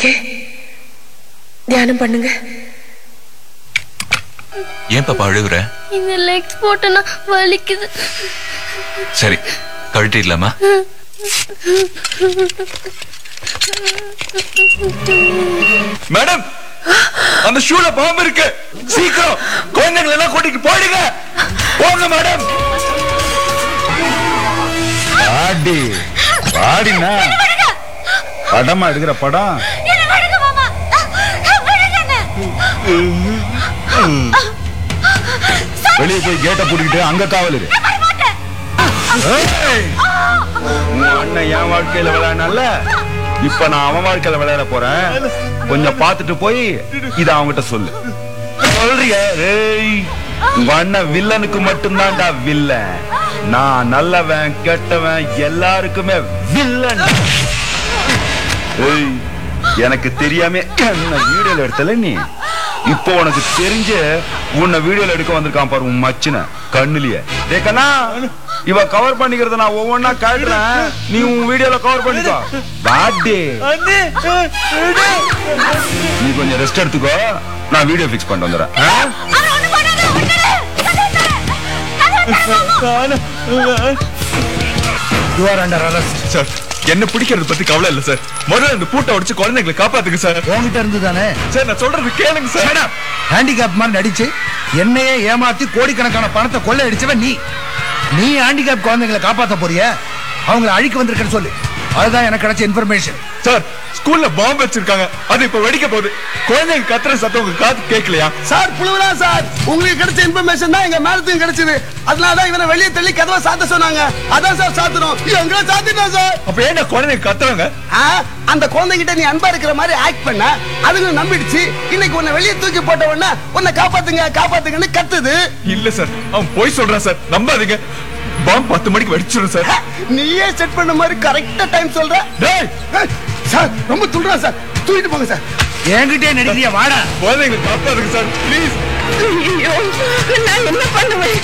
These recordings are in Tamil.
ஓகே தியானம் பண்ணுங்க ஏன் பாப்பா அழுகுற இந்த லெக்ஸ் போட்டனா வலிக்குது சரி கழட்டிடலாமா மேடம் அந்த ஷூல பாம்பு இருக்கு சீக்கிரம் குழந்தைங்களை எல்லாம் கூட்டிட்டு போயிடுங்க போங்க மேடம் பாடி பாடினா படமா எடுக்கிற படம் வெளியே போய் கேட்டை பூட்டிக்கிட்டு அங்க காவல் இரு ஏய்! உன் அண்ணன் என் வாழ்க்கையில விளையாடல இப்ப நான் அவன் வாழ்க்கையில விளையாட போறேன் கொஞ்சம் பார்த்துட்டு போய் இத அவன்கிட்ட சொல்லு சொல்றிய ஏய் உங்க அண்ணன் வில்லனுக்கு மட்டும்தான்டா வில்லன் நான் நல்லவன் கெட்டவன் எல்லாருக்குமே வில்லன் ஏய் எனக்கு தெரியாம என்ன வீடியோல எடுத்தல நீ இப்போ உனக்கு தெரிஞ்ச உன்னை வீடியோல எடுக்க வந்திருக்கான் பாரு உன் மச்சின கண்ணுலயே டேக்கண்ணா இவ கவர் பண்ணிக்கிறத நான் ஒவ்வொன்னா காட்டுறேன் நீ உன் வீடியோல கவர் பண்ணிக்கோ பாட்டி நீ கொஞ்சம் ரெஸ்ட் எடுத்துக்கோ நான் வீடியோ ஃபிக்ஸ் பண்ணிட்டு வந்துடுறேன் ஆ? சார் என்ன பிடிக்கிறது பத்தி கவலை இல்ல சார் முதல்ல இந்த பூட்டை உடைச்சு குழந்தைங்களை காப்பாத்துங்க சார் உன்கிட்ட இருந்து தானே சார் நான் சொல்றது கேளுங்க சார் ஹேண்டிகேப் மாதிரி நடிச்சு என்னையே ஏமாத்தி கோடிக்கணக்கான பணத்தை கொள்ளை அடிச்சவன் நீ நீ ஹேண்டிகேப் குழந்தைங்களை காப்பாத்த போறிய அவங்கள அழிக்க வந்திருக்கேன்னு சொல்லு அதுதான் எனக்கு கிடைச்ச இன்ஃபர்மேஷன் சார் ஸ்கூல்ல பாம்பு வச்சிருக்காங்க அது இப்ப வெடிக்க போகுது குழந்தைங்க கத்துற சத்தம் உங்க காது கேட்கலையா சார் புழுவலா சார் உங்களுக்கு கிடைச்ச இன்ஃபர்மேஷன் தான் எங்க மேலத்துக்கும் கிடைச்சது அதனால தான் இவனை வெளியே தள்ளி கதவை சாத்த சொன்னாங்க அதான் சார் சாத்துறோம் எங்களை சாத்திட்டோம் சார் அப்ப ஏன் குழந்தைங்க கத்துறாங்க ஆ, அந்த குழந்தைகிட்ட நீ அன்பா இருக்கிற மாதிரி ஆக்ட் பண்ண அதுங்க நம்பிடுச்சு இன்னைக்கு உன்னை வெளியே தூக்கி போட்ட உடனே உன்னை காப்பாத்துங்க காப்பாத்துங்கன்னு கத்துது இல்ல சார் அவன் போய் சொல்றான் சார் நம்பாதீங்க பாம்பு பத்து மணிக்கு வெடிச்சிடும் சார் நீயே செட் பண்ண மாதிரி கரெக்டா டைம் சொல்ற டேய் ஏய், சார் ரொம்ப துள்ளுறா சார் தூக்கிட்டு போங்க சார் என்கிட்டே நடிக்கிறியா வாடா குழந்தைங்களை காப்பாதுங்க சார் ப்ளீஸ் ஐயோ நான் என்ன பண்ணுவேன்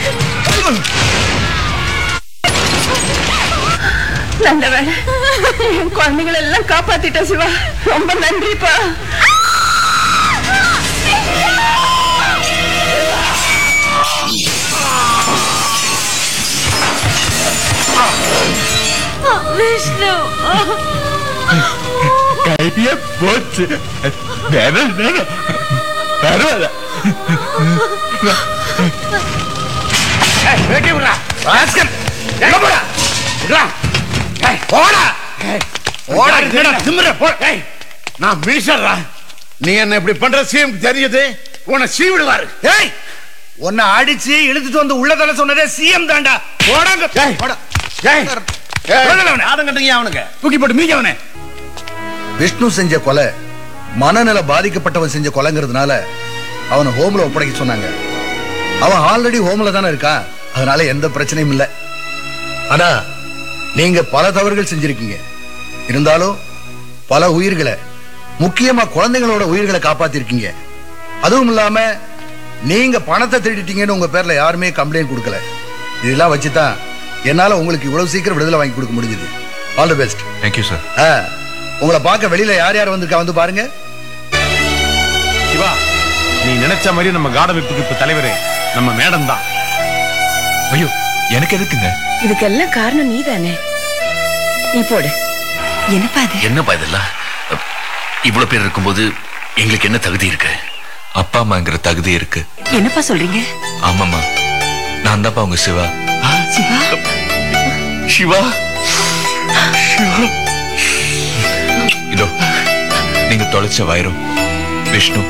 நல்ல வேலை என் குழந்தைகளை எல்லாம் காப்பாத்திட்ட சிவா ரொம்ப நன்றிப்பா விஷ்ணு கையே போச்சு வேற வேற பரவாயில்ல வெட்டி விடுறா ராஸ்கல் எங்க போடா விடுறா ஏய் போடா ஏய் போடா என்னடா திமிர போ ஏய் நான் மினிஸ்டர்ரா நீ என்ன இப்படி பண்ற சிஎம் தெரியுது உன்னை சீவிடுவாரு ஏய் உன்னை அடிச்சு இழுத்துட்டு வந்து உள்ள தள்ள சொன்னதே சிஎம் தான்டா போடாங்க ஏய். போடா ஏய் கொல்லல அவனை. அவனுங்க தூக்கி போட்டு மீங்க அவனை விஷ்ணு செஞ்ச கொலை மனநல பாதிக்கப்பட்டவன் செஞ்ச கொலைங்கிறதுனால அவனை ஹோம்ல ஒப்படைக்க சொன்னாங்க அவன் ஆல்ரெடி ஹோம்ல தானே இருக்கான் அதனால எந்த பிரச்சனையும் இல்லை ஆனா நீங்க பல தவறுகள் செஞ்சிருக்கீங்க இருந்தாலும் பல உயிர்களை முக்கியமா குழந்தைங்களோட உயிர்களை காப்பாத்திருக்கீங்க அதுவும் இல்லாம நீங்க பணத்தை திருடிட்டீங்கன்னு உங்க பேர்ல யாருமே கம்ப்ளைண்ட் கொடுக்கல இதெல்லாம் வச்சுதான் என்னால உங்களுக்கு இவ்வளவு சீக்கிரம் விடுதலை வாங்கி கொடுக்க முடிஞ்சது all the best thank you sir உங்களை பார்க்க வெளியில யார் யார் வந்திருக்கா வந்து பாருங்க சிவா நீ நினைச்ச மாதிரி நம்ம காடமைப்புக்கு இப்ப தலைவரே நம்ம மேடம் தான் ஐயோ எனக்கு எதுக்குங்க இதுக்கெல்லாம் காரணம் நீதானே நீ போடு என்னப்பா அது என்னப்பா இதெல்லாம் அப், இவ்வளவு பேர் இருக்கும்போது எங்களுக்கு என்ன தகுதி இருக்கு அப்பா அம்மாங்கிற தகுதி இருக்கு என்னப்பா சொல்றீங்க ஆமாம்மா நான் தான்ப்பா உங்க சிவா சிவா சிவா சிவா இதோ நீங்க தொலைச்ச வைரம் விஷ்ணு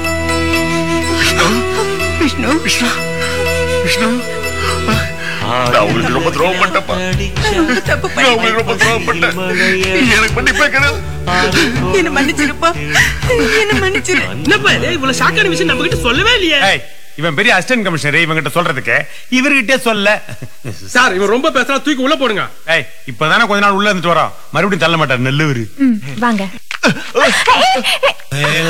விஷ்ணு விஷ்ணு விஷ்ணு நான் உங்களுக்கு ரொம்ப துரோகம் பண்ணிட்டேன்ப்பா தப்பு நான் உங்களுக்கு ரொம்ப துரோகம் பண்ணிட்டேன் எனக்கு மன்னிப்பே கிடையாது என்ன மன்னிச்சிருப்பா என்ன மன்னிச்சிரு என்னப்பா இது இவ்வளவு ஷாக்கான விஷயம் நம்ம கிட்ட சொல்லவே இல்லையே ஏய் இவன் பெரிய அசிஸ்டன்ட் கமிஷனர் இவங்கிட்ட சொல்றதுக்கு இவர்கிட்டே சொல்ல சார் இவன் ரொம்ப பேசுறா தூக்கி உள்ள போடுங்க ஏய் இப்பதானே கொஞ்ச நாள் உள்ள இருந்துட்டு வரோம் மறுபடியும் தள்ள மாட்டார் நல்லவர் வாங்க